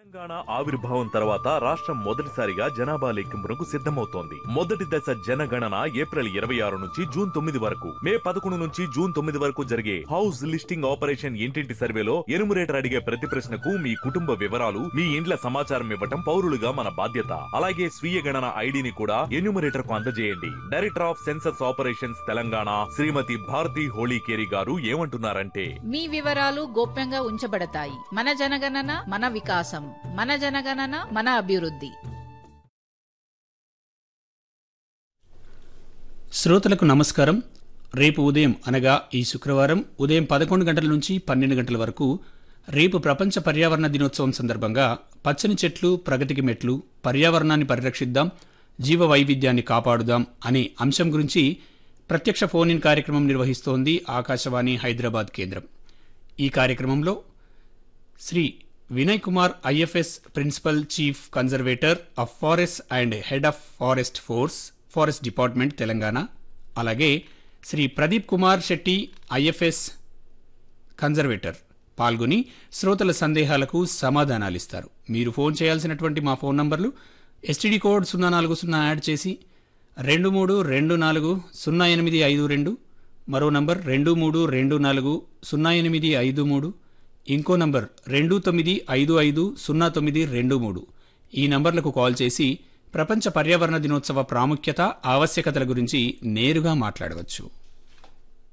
తెలంగాణ ఆవిర్భావం తర్వాత రాష్ట్రం మొదటిసారిగా జనాభా లెక్కింపునకు సిద్ధమవుతోంది మొదటి దశ జనగణన ఏప్రిల్ ఇరవై ఆరు నుంచి జూన్ తొమ్మిది వరకు మే పదకొండు నుంచి జూన్ తొమ్మిది వరకు జరిగే హౌస్ లిస్టింగ్ ఆపరేషన్ ఇంటింటి సర్వేలో ఎనుమరేటర్ అడిగే ప్రతి ప్రశ్నకు మీ కుటుంబ వివరాలు మీ ఇండ్ల సమాచారం ఇవ్వటం పౌరులుగా మన బాధ్యత అలాగే స్వీయ గణన ఐడిని కూడా ఎన్యూమరేటర్ కు అందజేయండి director of census operations Telangana Srimati Bharathi Holikeri గారు ఏమంటున్నారంటే మీ వివరాలు గోప్యంగా ఉంచబడతాయి మన జనగణన మన వికాసం మన జనగణన మన అభివృద్ధి శ్రోతలకు నమస్కారం రేపు ఉదయం అనగా ఈ శుక్రవారం ఉదయం పదకొండు గంటల నుంచి పన్నెండు గంటల వరకు రేపు ప్రపంచ పర్యావరణ దినోత్సవం సందర్భంగా పచ్చని చెట్లు ప్రగతికి మెట్లు పర్యావరణాన్ని పరిరక్షిద్దాం జీవ వైవిధ్యాన్ని కాపాడుదాం అనే అంశం గురించి ప్రత్యక్ష ఫోన్ ఇన్ కార్యక్రమం నిర్వహిస్తోంది ఆకాశవాణి హైదరాబాద్ కేంద్రం ఈ కార్యక్రమంలో Shri Vinay Kumar IFS principal chief conservator of forest and head of forest force forest department Telangana అలాగే శ్రీ ప్రదీప్ కుమార్ శెట్టి ఐఎఫ్ఎస్ కన్జర్వేటర్ పాల్గొని శ్రోతల సందేహాలకు సమాధానాలిస్తారు మీరు ఫోన్ చేయాల్సినటువంటి మా ఫోన్ నంబర్లు ఎస్టీడీ కోడ్ సున్నా నాలుగు సున్నా యాడ్ చేసి రెండు మూడు రెండు నాలుగు సున్నా ఎనిమిది ఐదు రెండు మరో నంబర్ రెండు మూడు రెండు నాలుగు సున్నా ఎనిమిది ఐదు మూడు ఇంకో నంబర్ రెండు తొమ్మిది ఐదు ఐదు సున్నా తొమ్మిది రెండు మూడు ఈ నంబర్లకు కాల్ చేసి ప్రపంచ పర్యావరణ దినోత్సవ ప్రాముఖ్యత ఆవశ్యకతల గురించి నేరుగా మాట్లాడవచ్చు